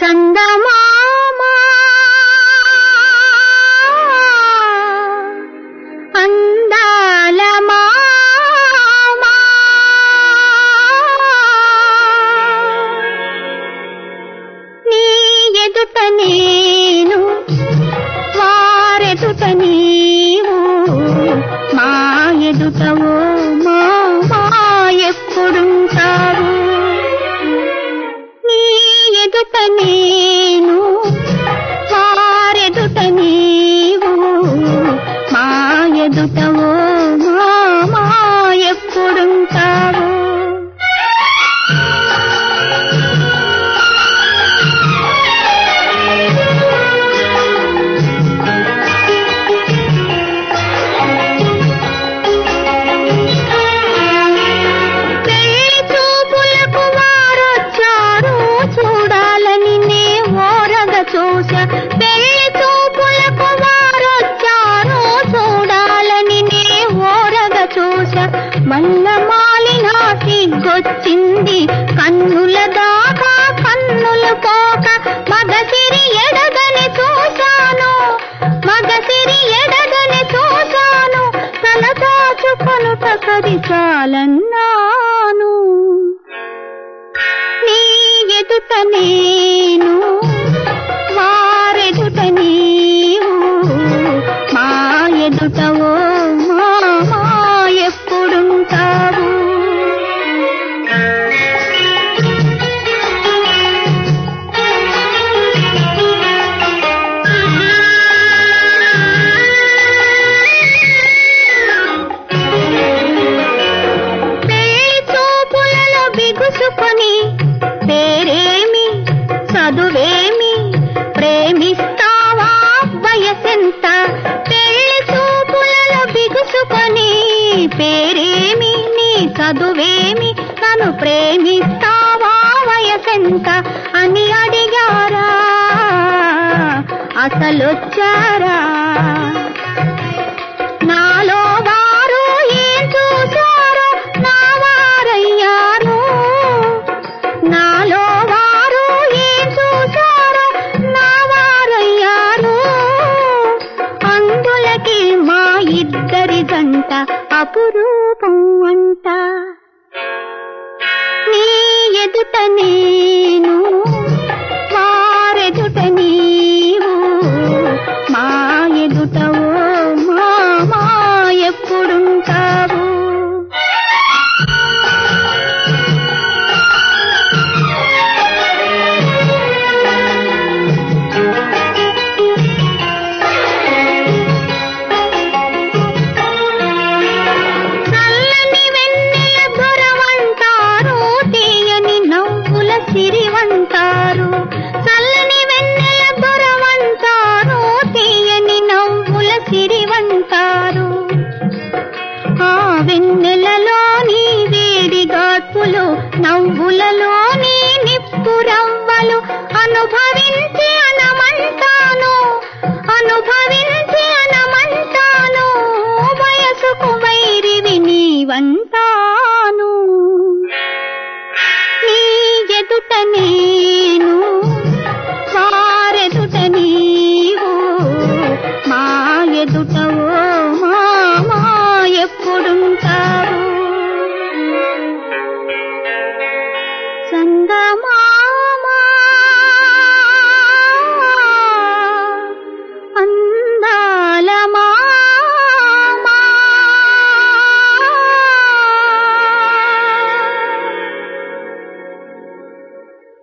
చందమామా అందాల మామా నీ ఎదుట నేను వారెదుట నీవు మా ఎదుట ఓ మామా ఎప్పుడుంటావు నీ ఎదుట నేను వారెదుట నీవు మా ఎదుట ఓ మామా ఎప్పుడుంటావు పెళ్లి చూపులకు వారొచ్చారు చూడాలని నే ఓరగ చూసా పెళ్లి చూపులకు వారొచ్చారు చూడాలని నే ఓరగ చూసా మల్ల మాలిన సిగ్గొచ్చింది కన్నుల దాకా కన్నులు పోక మగసిరి ఎడగని చూశాను మగసిరి ఎడగని చూశాను తల దాచుకొనుట కది చాలన్నాను నీ ఎదుట నేను వారెదుట నీవు మా ఎదుట ఓ మామా ఎప్పుడుంటావు పెళ్లి చూపులలో బిగుసుకొని పేరేమి చదువేమి ప్రేమిస్తావా వయసెంత పెళ్లి చూపులలో బిగుసుకొని పేరేమి నీ చదువేమి నన్ను ప్రేమిస్తావా వయసెంత అని అడిగారా అసలొచ్చారా నాలో వారు ఏం చూశారో నా వారయ్యారు నాలో వారు ఏం చూశారో నా వారయ్యారు అందులకి మా ఇద్దరి గంట అపురూపం అంట నీ ఎదుట నేను వారెదుట నీవు మా ఎదుట ఓ మామా ఎప్పుడుంటావు చల్లని వెన్నెల దొరవంటారు తీయని నవ్వుల సిరివంటారు చల్లని వెన్నెల దొరవంటారు తీయని నవ్వుల సిరివంటారు ఆ వెన్నెలలోని వేడి గాట్పులు నవ్వులలోని నిప్పురవ్వలు అనుభవించి అనమంటాను అనుభవించి అనమంటాను వయసుకు వైరివి నీవంటాను నీ ఎదుట నేను వారెదుట నీవు మా ఎదుట ఓ మామా ఎప్పుడుంటారు చందమా